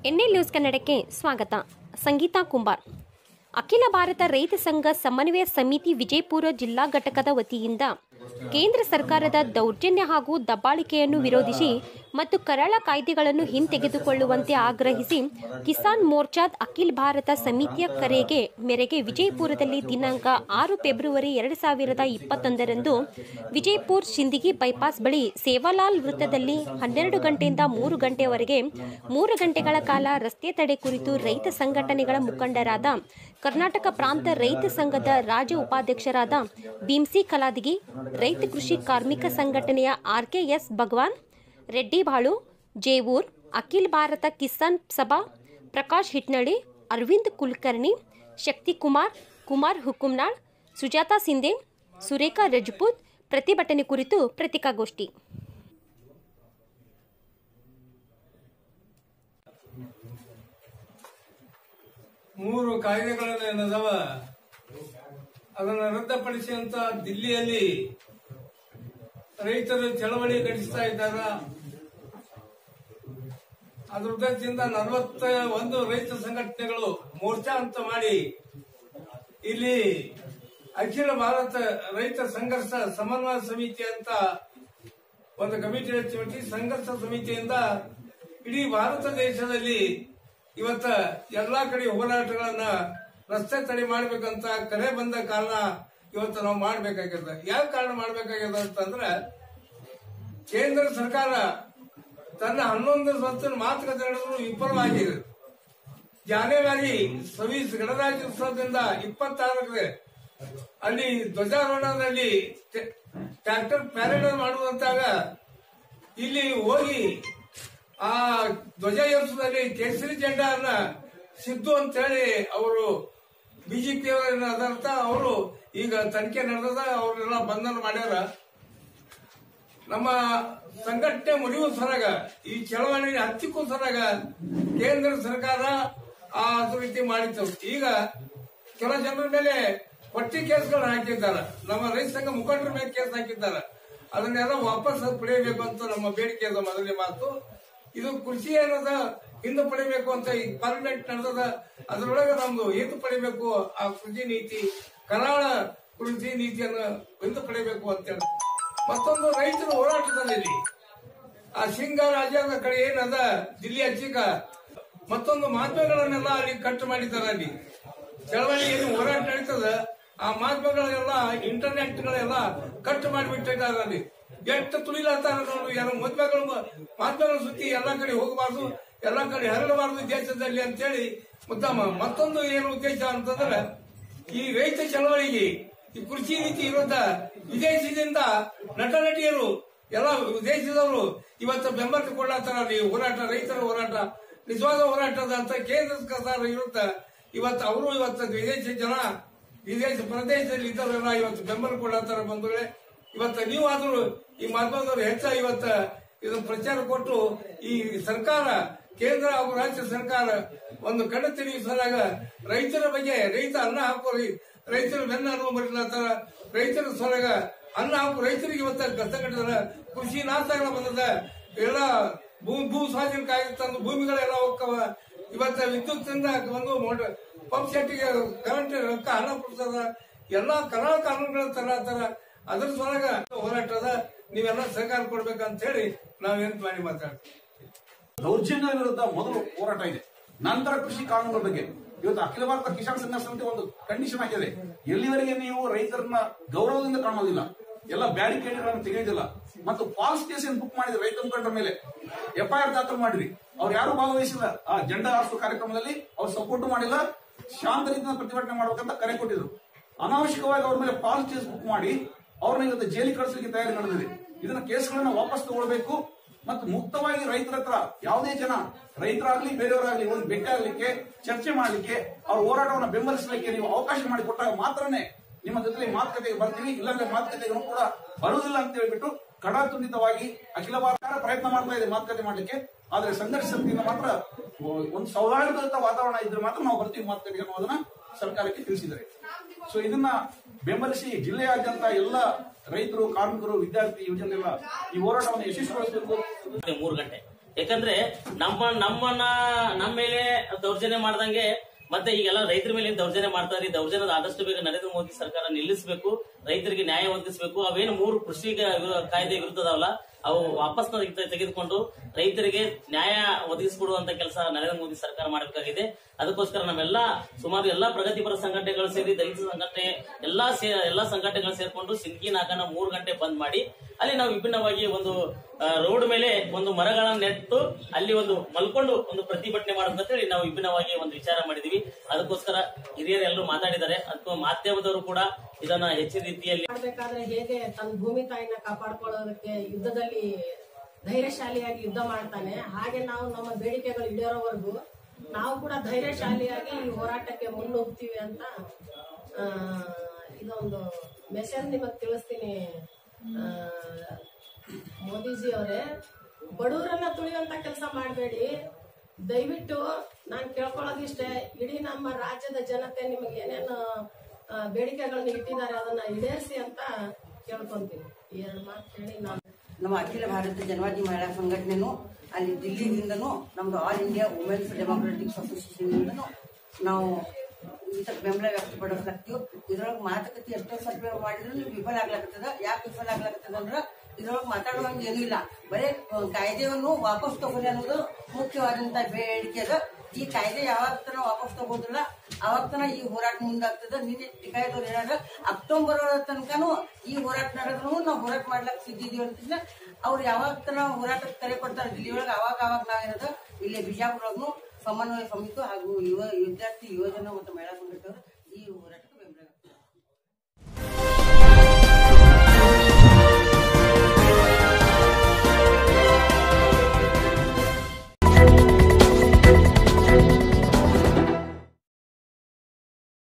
NL news ಕನ್ನಡಕ್ಕೆ ಸ್ವಾಗತ ಸಂಗೀತಾ ಕುಂಬಾರ್ ಅಖಿಲ ಭಾರತ ರೈತ ಸಂಘ ಸಮನ್ವಯ ಸಮಿತಿ ವಿಜಯಪುರ ಜಿಲ್ಲಾ ಘಟಕದ ವತಿಯಿಂದ ಕೇಂದ್ರ ಸರ್ಕಾರದ ದೌರ್ಜನ್ಯ ಹಾಗೂ ದಬ್ಬಾಳಿಕೆಯನ್ನು ವಿರೋಧಿಸಿ ಮತ್ತು ಕರಾಳ ಕಾಯ್ದೆಗಳನ್ನು ಹಿಂತೆಗೆದುಕೊಳ್ಳುವಂತೆ ಆಗ್ರಹಿಸಿ ಕಿಸಾನ್ ಮೋರ್ಚಾದ್ ಅಖಿಲ ಭಾರತ ಸಮಿತಿಯ ಕರೆಗೆ ಮೇರೆಗೆ ವಿಜಯಪುರದಲ್ಲಿ ದಿನಾಂಕ ಆರು ಫೆಬ್ರವರಿ ಎರಡು ಸಾವಿರದ ಇಪ್ಪತ್ತೊಂದರಂದು ವಿಜಯಪುರ ಶಿಂದಗಿ ಬೈಪಾಸ್ ಬಳಿ ಸೇವಾಲಾಲ್ ವೃತ್ತದಲ್ಲಿ ಹನ್ನೆರಡು ಗಂಟೆಯಿಂದ ಮೂರು ಗಂಟೆಯವರೆಗೆ ಮೂರು ಗಂಟೆಗಳ ಕಾಲ ರಸ್ತೆ ತಡೆ ಕುರಿತು ರೈತ ಸಂಘಟನೆಗಳ ಮುಖಂಡರಾದ ಕರ್ನಾಟಕ ಪ್ರಾಂತ ರೈತ ಸಂಘದ ರಾಜ್ಯ ಉಪಾಧ್ಯಕ್ಷರಾದ ಭೀಮ್ಸಿ ಕಲಾದಿಗಿ ರೈತ ಕೃಷಿ ಕಾರ್ಮಿಕ ಸಂಘಟನೆಯ ಆರ್ಕೆಎಸ್ ಭಗವಾನ್ ರೆಡ್ಡಿ ಬಾಳು ಜೇವೂರ್ ಅಖಿಲ ಭಾರತ ಕಿಸಾನ್ ಸಭಾ ಪ್ರಕಾಶ್ ಹಿಟ್ನಳ್ಳಿ ಅರವಿಂದ್ ಕುಲಕರ್ಣಿ ಶಕ್ತಿ ಕುಮಾರ್ ಕುಮಾರ್ ಹುಕುಮ್ನಾಳ್ ಸುಜಾತಾ ಸಿಂಧೆ ಸುರೇಖಾ ರಜಪೂತ್ ಪ್ರತಿಭಟನೆ ಕುರಿತು ಪತ್ರಿಕಾಗೋಷ್ಠಿ ಮೂರು ಕಾಯ್ದೆಗಳನ್ನು ಏನದವ ಅದನ್ನು ರದ್ದುಪಡಿಸಿ ಅಂತ ದಿಲ್ಲಿಯಲ್ಲಿ ರೈತರು ಚಳವಳಿ ನಡೆಸ್ತಾ ಇದ್ದಾರ ಅದ್ರ ಉದ್ದೇಶದಿಂದ ನಲವತ್ತ ಒಂದು ರೈತ ಸಂಘಟನೆಗಳು ಮೋರ್ಚಾ ಅಂತ ಮಾಡಿ ಇಲ್ಲಿ ಅಖಿಲ ಭಾರತ ರೈತ ಸಂಘರ್ಷ ಸಮನ್ವಯ ಸಮಿತಿ ಅಂತ ಒಂದು ಕಮಿಟಿ ರಚಿಸಿ ಸಂಘರ್ಷ ಸಮಿತಿಯಿಂದ ಇಡೀ ಭಾರತ ದೇಶದಲ್ಲಿ ಇವತ್ತ ಎಲ್ಲಾ ಕಡೆ ಹೋರಾಟಗಳನ್ನ ರಸ್ತೆ ತಡೆ ಮಾಡ್ಬೇಕಂತ ಕರೆ ಬಂದ ಕಾರಣ ಇವತ್ತು ನಾವು ಮಾಡ್ಬೇಕಾಗ್ಯದ ಯಾವ ಕಾರಣ ಮಾಡ್ಬೇಕಾಗ್ಯದ ಅಂತಂದ್ರ ಕೇಂದ್ರ ಸರ್ಕಾರ ತನ್ನ ಹನ್ನೊಂದು ಸಂಸ್ಥೆ ಮಾತುಕತೆ ನಡೆಸಲು ವಿಫಲವಾಗಿದೆ ಜಾನೇವಾರಿ ಸವೀಸ್ ಗಣರಾಜ್ಯೋತ್ಸವದಿಂದ ಇಪ್ಪತ್ತಾರಕ್ಕೆ ಅಲ್ಲಿ ಧ್ವಜಾರೋಹಣದಲ್ಲಿ ಟ್ರ್ಯಾಕ್ಟರ್ ಪ್ಯಾರೇಡ್ ಮಾಡುವಂತಾಗ ಇಲ್ಲಿ ಹೋಗಿ ಆ ಧ್ವಜ ಏರಿಸೋದಲ್ಲಿ ಕೇಸರಿ ಜೆಂಡಾನ್ನ ಸಿದ್ದು ಅಂತ ಹೇಳಿ ಅವರು ಬಿಜೆಪಿ ಅದರ್ಥ ಅವರು ಈಗ ತನಿಖೆ ನಡೆದ ಅವ್ರನ್ನೆಲ್ಲ ಬಂಧನ ಮಾಡ್ಯಾರ ನಮ್ಮ ಸಂಘಟನೆ ಮುರಿಯುವ ಸರಾಗ ಈ ಚಳವಳಿ ಹತ್ತಿಕ್ಕೂ ಸರಾಗ ಕೇಂದ್ರ ಸರ್ಕಾರ ಆ ಅದ್ರ ರೀತಿ ಮಾಡಿತ್ತು ಈಗ ಕೆಲ ಜನರ ಮೇಲೆ ಪಟ್ಟಿ ಕೇಸ್ಗಳು ಹಾಕಿದ್ದಾರೆ ನಮ್ಮ ರೈತ ಸಂಘ ಮುಖಂಡರ ಮೇಲೆ ಕೇಸ್ ಹಾಕಿದ್ದಾರೆ ಅದನ್ನೆಲ್ಲ ವಾಪಸ್ ಪಡೆಯಬೇಕು ಅಂತ ನಮ್ಮ ಬೇಡಿಕೆ ಅದ ಮೊದಲನೇ ಮಾತು ಇದು ಕೃಷಿ ಏನದ ಹಿಂದೆ ಪಡಿಬೇಕು ಅಂತ ಈ ಪಾರ್ಲಿಮೆಂಟ್ ನಡೆದದ ಅದರೊಳಗೆ ನಮ್ದು ಹಿಂದೆ ಪಡಿಬೇಕು ಆ ಕೃಷಿ ನೀತಿ ಕರಾಳ ಕೃಷಿ ನೀತಿಯನ್ನು ಹಿಂದೆ ಪಡಿಬೇಕು ಅಂತೇಳಿ ಮತ್ತೊಂದು ರೈತರ ಹೋರಾಟದಲ್ಲಿ ಆ ಸಿಂಗ ರಾಜ್ಯದ ಕಡೆ ಏನದ ದಿಲ್ಲಿ ಹಚ್ಚಿಗ ಮತ್ತೊಂದು ಮಾಧ್ಯಮಗಳನ್ನೆಲ್ಲ ಅಲ್ಲಿ ಕಟ್ ಮಾಡಿದ್ದಾರೆ ಅಲ್ಲಿ ಚಳವಳಿ ಏನು ಹೋರಾಟ ನಡೀತದ ಆ ಮಾಧ್ಯಮಗಳೆಲ್ಲ ಇಂಟರ್ನೆಟ್ ಗಳೆಲ್ಲ ಕಟ್ ಮಾಡಿಬಿಟ್ಟಿದ್ದಾರೆ ಅಲ್ಲಿ ಎಷ್ಟು ತುಳಿಲಾತಾರ ನೋಡಿ ಯಾರೋ ಮದ್ವೆಗಳು ಮಾಧ್ಯಮಗಳ ಸುದ್ದಿ ಎಲ್ಲಾ ಕಡೆ ಹೋಗಬಾರ್ದು ಎಲ್ಲಾ ಕಡೆ ಹರಡಬಾರ್ದು ದೇಶದಲ್ಲಿ ಅಂತೇಳಿ ಮುದ್ದಮ್ಮ ಮತ್ತೊಂದು ಏನು ಉದ್ದೇಶ ಅಂತಂದ್ರೆ ಈ ರೈತ ಚಳವಳಿಗೆ ಈ ಕೃಷಿ ನೀತಿ ವಿರುದ್ಧ ವಿದೇಶದಿಂದ ನಟ ನಟಿಯರು ಎಲ್ಲ ವಿದೇಶದವರು ಇವತ್ತು ಬೆಂಬಲ ಕೊಡ್ಲಾತಾರ ಈ ಹೋರಾಟ ರೈತರ ಹೋರಾಟ ನಿಜವಾದ ಹೋರಾಟದ ಅಂತ ಕೇಂದ್ರ ಸರ್ಕಾರ ವಿರುದ್ಧ ಇವತ್ತು ಅವರು ಇವತ್ತು ವಿದೇಶಿ ಜನ ವಿದೇಶ ಪ್ರದೇಶದಲ್ಲಿ ಇದ್ದವರೆಲ್ಲ ಇವತ್ತು ಬೆಂಬಲ ಕೊಡ್ಲಾತಾರ ಬಂಧುಗಳೇ ಇವತ್ತು ನೀವಾದ್ರೂ ಈ ಮಾಧ್ಯಮದವರು ಹೆಚ್ಚ ಇವತ್ತ ಇದು ಪ್ರಚಾರ ಕೊಟ್ಟು ಈ ಸರ್ಕಾರ ಕೇಂದ್ರ ಹಾಗೂ ರಾಜ್ಯ ಸರ್ಕಾರ ಒಂದು ಕಣ್ಣು ತಿರುಗಿಸಲಾಗ ರೈತರ ಬಗ್ಗೆ ರೈತ ಅನ್ನ ಹಾಕೋ ರೈತರು ಬೆನ್ನ ಅನುಭವ ಬರೀಲಾತಾರ ರೈತರ ಸೊಲಗ ಅನ್ನ ಹಾಕು ರೈತರಿಗೆ ಇವತ್ತ ಕಷ್ಟ ಕಟ್ಟಿದಾರ ಕೃಷಿ ನಾಶಗಳ ಬಂದದ ಎಲ್ಲ ಭೂ ಭೂ ಸ್ವಾಧೀನ ಕಾಯ್ದೆ ತಂದು ಭೂಮಿಗಳೆಲ್ಲ ಹೋಗ್ತಾವ ಇವತ್ತ ವಿದ್ಯುತ್ ಒಂದು ಮೋಟರ್ ಪಂಪ್ ಸೆಟ್ಗೆ ಕರೆಂಟ್ ರೊಕ್ಕ ಹಣ ಕೊಡ್ತದ ಎಲ್ಲಾ ಕರಾಳ ಕಾನೂನುಗಳ ತರತಾರ ಅದ್ರ ಸೊಲಗ ಹೋರಾಟದ ನೀವೆಲ್ಲ ಸಹಕಾರ ಕೊಡ್ಬೇಕಂತ ಹೇಳಿ ನಾವೇನ್ ಮಾಡಿ ಮಾತಾಡ್ತೀವಿ ದೌರ್ಜನ್ಯ ವಿರುದ್ಧ ಮೊದಲು ಹೋರಾಟ ಇದೆ ನಂತರ ಕೃಷಿ ಕಾನೂನುಗಳ ಬಗ್ಗೆ ಇವತ್ತು ಅಖಿಲ ಭಾರತ ಕಿಸಾನ್ ಸಂಘ ಸಮಿತಿ ಒಂದು ಕಂಡೀಷನ್ ಹಾಕಿದೆ ಎಲ್ಲಿವರೆಗೆ ನೀವು ರೈತರನ್ನ ಗೌರವದಿಂದ ಕಾಣೋದಿಲ್ಲ ಎಲ್ಲ ಬ್ಯಾರಿಕೇಡ್ಗಳನ್ನು ತೆಗೆಯೋದಿಲ್ಲ ಮತ್ತು ಫಾಲ್ಸ್ ಕೇಸ್ ಬುಕ್ ಮಾಡಿದ್ರೆ ರೈತ ಮುಖಂಡರ ಮೇಲೆ ಎಫ್ಐಆರ್ ದಾಖಲು ಮಾಡಿರಿ ಅವ್ರು ಯಾರು ಭಾಗವಹಿಸಿಲ್ಲ ಆ ಜೆಂಡಾ ಹಾರಿಸುವ ಕಾರ್ಯಕ್ರಮದಲ್ಲಿ ಅವ್ರು ಸಪೋರ್ಟ್ ಮಾಡಿಲ್ಲ ಶಾಂತ ರೀತಿಯಿಂದ ಪ್ರತಿಭಟನೆ ಮಾಡ್ಬೇಕಂತ ಕರೆ ಕೊಟ್ಟಿದ್ರು ಅನಾವಶ್ಯಕವಾಗಿ ಅವ್ರ ಮೇಲೆ ಫಾಲ್ಸ್ ಕೇಸ್ ಬುಕ್ ಮಾಡಿ ಅವ್ರನ್ನ ಇವತ್ತು ಜೈಲಿಗೆ ಕಳಿಸಲಿಕ್ಕೆ ತಯಾರಿ ನಡೆದಿದೆ ಇದನ್ನ ಕೇಸ್ಗಳನ್ನ ವಾಪಸ್ ತಗೊಳ್ಬೇಕು ಮತ್ತು ಮುಕ್ತವಾಗಿ ರೈತರ ಹತ್ರ ಯಾವುದೇ ಜನ ರೈತರಾಗ್ಲಿ ಬೇರೆಯವರಾಗ್ಲಿ ಒಂದು ಭೇಟಿ ಆಗ್ಲಿಕ್ಕೆ ಚರ್ಚೆ ಮಾಡ್ಲಿಕ್ಕೆ ಅವ್ರ ಹೋರಾಟವನ್ನು ಬೆಂಬಲಿಸಲಿಕ್ಕೆ ನೀವು ಅವಕಾಶ ಮಾಡಿಕೊಟ್ಟಾಗ ಮಾತ್ರನೇ ನಿಮ್ಮ ಜೊತೆ ಮಾತುಕತೆಗೆ ಬರ್ತೀವಿ ಇಲ್ಲಾಂದ್ರೆ ಮಾತುಕತೆಗೂ ಕೂಡ ಬರುವುದಿಲ್ಲ ಅಂತ ಹೇಳ್ಬಿಟ್ಟು ಕಡಾತುಂಡಿತವಾಗಿ ಅಖಿಲ ಭಾರತ ಪ್ರಯತ್ನ ಮಾಡ್ತಾ ಇದೆ ಮಾತುಕತೆ ಮಾಡ್ಲಿಕ್ಕೆ ಆದ್ರೆ ಸಂಘರ್ಷ ಸಮಿತಿಯಿಂದ ಮಾತ್ರ ಒಂದು ಸೌಹಾರ್ದಯುತ ವಾತಾವರಣ ಇದ್ರೆ ಮಾತ್ರ ನಾವು ಬರ್ತೀವಿ ಮಾತುಕತೆಗೆ ಅನ್ನೋದನ್ನ ಸರ್ಕಾರಕ್ಕೆ ತಿಳಿಸಿದ್ದಾರೆ ಸೊ ಇದನ್ನ ಬೆಂಬಲಿಸಿ ಜಿಲ್ಲೆಯಾದ್ಯಂತ ಎಲ್ಲ ರೈತರು ಕಾರ್ಮಿಕರು ವಿದ್ಯಾರ್ಥಿ ಯುವಜನರೆಲ್ಲ ಈ ಹೋರಾಟವನ್ನು ಯಶಸ್ವಿಗೊಳಿಸಬೇಕು ಮತ್ತೆ ಮೂರು ಗಂಟೆ ಯಾಕಂದ್ರೆ ನಮ್ಮ ನಮ್ಮನ್ನ ನಮ್ಮ ಮೇಲೆ ದೌರ್ಜನ್ಯ ಮಾಡ್ದಂಗೆ ಮತ್ತೆ ಈಗೆಲ್ಲ ರೈತರ ಮೇಲೆ ಏನ್ ದೌರ್ಜನ್ಯ ಮಾಡ್ತಾರೆ ಈ ದೌರ್ಜನ್ಯದ ಆದಷ್ಟು ಬೇಗ ನರೇಂದ್ರ ಮೋದಿ ಸರ್ಕಾರ ನಿಲ್ಲಿಸಬೇಕು ರೈತರಿಗೆ ನ್ಯಾಯ ಒದಗಿಸಬೇಕು ಅವೇನು ಮೂರು ಕೃಷಿ ಗ- ಕಾಯ್ದೆ ವಿರುದ್ಧದವಲ್ಲ ಅವು ವಾಪಸ್ ತೆಗೆ- ತೆಗೆದುಕೊಂಡು ರೈತರಿಗೆ ನ್ಯಾಯ ಒದಗಿಸಿಕೊಡುವಂತ ಕೆಲಸ ನರೇಂದ್ರ ಮೋದಿ ಸರ್ಕಾರ ಮಾಡಬೇಕಾಗಿದೆ ಅದಕ್ಕೋಸ್ಕರ ನಾವೆಲ್ಲ ಸುಮಾರು ಎಲ್ಲಾ ಪ್ರಗತಿಪರ ಸಂಘಟನೆಗಳು ಸೇರಿ ದಲಿತ ಸಂಘಟನೆ ಎಲ್ಲಾ ಸೇ ಎಲ್ಲಾ ಸಂಘಟನೆಗಳು ಸೇರ್ಕೊಂಡು ಸಿಂದಗಿ ನಾಗನ ಮೂರು ಗಂಟೆ ಬಂದ್ ಮಾಡಿ ಅಲ್ಲಿ ನಾವು ವಿಭಿನ್ನವಾಗಿ ಒಂದು ಆ, ರೋಡ್ ಮೇಲೆ ಒಂದು ಮರಗಳನ್ನ ನೆಟ್ಟು ಅಲ್ಲಿ ಒಂದು ಮಲ್ಕೊಂಡು ಒಂದು ಪ್ರತಿಭಟನೆ ಮಾಡೋದಂತ ಹೇಳಿ ನಾವು ವಿಭಿನ್ನವಾಗಿ ಒಂದು ವಿಚಾರ ಮಾಡಿದೀವಿ ಅದಕ್ಕೋಸ್ಕರ ಹಿರಿಯರು ಎಲ್ಲರೂ ಮಾತಾಡಿದ್ದಾರೆ ಅದಕ್ಕೂ ಮಾಧ್ಯಮದವರು ಕೂಡ ಇದನ್ನ ಹೆಚ್ಚಿನ ರೀತಿಯಲ್ಲಿ ಮಾಡ್ಬೇಕಾದ್ರೆ ಹೇಗೆ ತನ್ನ ಭೂಮಿ ತಾಯಿನ ಕಾಪಾಡ್ಕೊಳ್ಳೋದಕ್ಕೆ ಯುದ್ಧದಲ್ಲಿ ಧೈರ್ಯಶಾಲಿಯಾಗಿ ಯುದ್ಧ ಮಾಡ್ತಾನೆ ಹಾಗೆ ನಾವು ನಮ್ಮ ಬೇಡಿಕೆಗಳು ಈಡೇರೋವರೆಗೂ ನಾವು ಕೂಡ ಧೈರ್ಯಶಾಲಿಯಾಗಿ ಈ ಹೋರಾಟಕ್ಕೆ ಮುನ್ನುಗ್ತೀವಿ ಅಂತ ಆ, ಇದೊಂದು ಮೆಸೇಜ್ ನಿಮಗೆ ತಿಳಿಸ್ತೀನಿ ಆ, ಮೋದಿಜಿ ಅವರೇ ಬಡವರನ್ನ ತುಳಿಯುವಂತ ಕೆಲಸ ಮಾಡಬೇಡಿ ದಯವಿಟ್ಟು ನಾನು ಕೇಳ್ಕೊಳ್ಳೋದಿಷ್ಟೇ ಇಡೀ ನಮ್ಮ ರಾಜ್ಯದ ಜನತೆ ನಿಮಗೆ ಏನೇನು ಆ, ಬೇಡಿಕೆಗಳನ್ನ ಇಟ್ಟಿದ್ದಾರೆ ಅದನ್ನ ಈಡೇರಿಸಿ ಅಂತ ಕೇಳ್ಕೊಂತೀನಿ ಈ ಎರಡು ಮಾತು ಹೇಳಿ ನಾನು ನಮ್ಮ ಅಖಿಲ ಭಾರತ ಜನವಾದಿ ಮಹಿಳಾ ಸಂಘಟನೆನು ಅಲ್ಲಿ ದಿಲ್ಲಿದಿಂದನೂ ನಮ್ದು ಆಲ್ ಇಂಡಿಯಾ ವುಮೆನ್ಸ್ ಡೆಮೋಕ್ರೆಟಿಕ್ಸ್ ಅಸೋಸಿಯೇಷನ್ನಿಂದನೂ ನಾವು ಇದಕ್ಕೆ ಬೆಂಬಲ ವ್ಯಕ್ತಪಡಿಸ್ಲಾಗ್ತೀವಿ ಇದ್ರೊಳಗೆ ಮಾತುಕತೆ ಎಷ್ಟೋ ಸರ್ವೆ ಮಾಡಿದ್ರು ವಿಫಲ ಆಗ್ಲಾಗ್ತದ ಯಾಕೆ ವಿಫಲ ಆಗ್ಲಾಗ್ತದ ಅಂದ್ರ ಇದ್ರೊಳಗೆ ಮಾತಾಡುವಂಗೆ ಏನೂ ಇಲ್ಲ ಬರೇ ಆ, ಕಾಯ್ದೆಯನ್ನು ವಾಪಸ್ ತಗೊಳ್ಳಿ ಅನ್ನೋದು ಮುಖ್ಯವಾದಂತ ಬೇಡಿಕೆ ಅದ ಈ ಕಾಯ್ದೆ ಯಾವಾಗ ತನ ವಾಪಸ್ ತಗೋದಿಲ್ಲ ಅವಾಗ ತನ ಈ ಹೋರಾಟ ಮುಂದಾಗ್ತದ ನಿನ್ನೆ ಟಿಕಾಯದವ್ರು ಹೇಳ್ಯಾರ ಅಕ್ಟೋಬರ್ ತನಕನೂ ಈ ಹೋರಾಟ ನಡೆದ್ರು ನಾವು ಹೋರಾಟ ಮಾಡ್ಲಕ್ ಸಿದ್ದಿದೀವಿ ಅಂತ ಅವ್ರು ಯಾವಾಗ ತನ ಹೋರಾಟಕ್ಕೆ ಕರೆ ಕೊಡ್ತಾರೆ ದಿಲ್ಲಿ ಒಳಗೆ ಅವಾಗ ಅವಾಗ ನಾವೇನದ ಇಲ್ಲಿ ಬಿಜಾಪುರ ಸಮನ್ವಯ ಸಮಿತಿ ಹಾಗೂ ಯುವ ವಿದ್ಯಾರ್ಥಿ ಯುವಜನ ಮತ್ತು ಮಹಿಳಾ ಸಂಘಟನೆಯವರು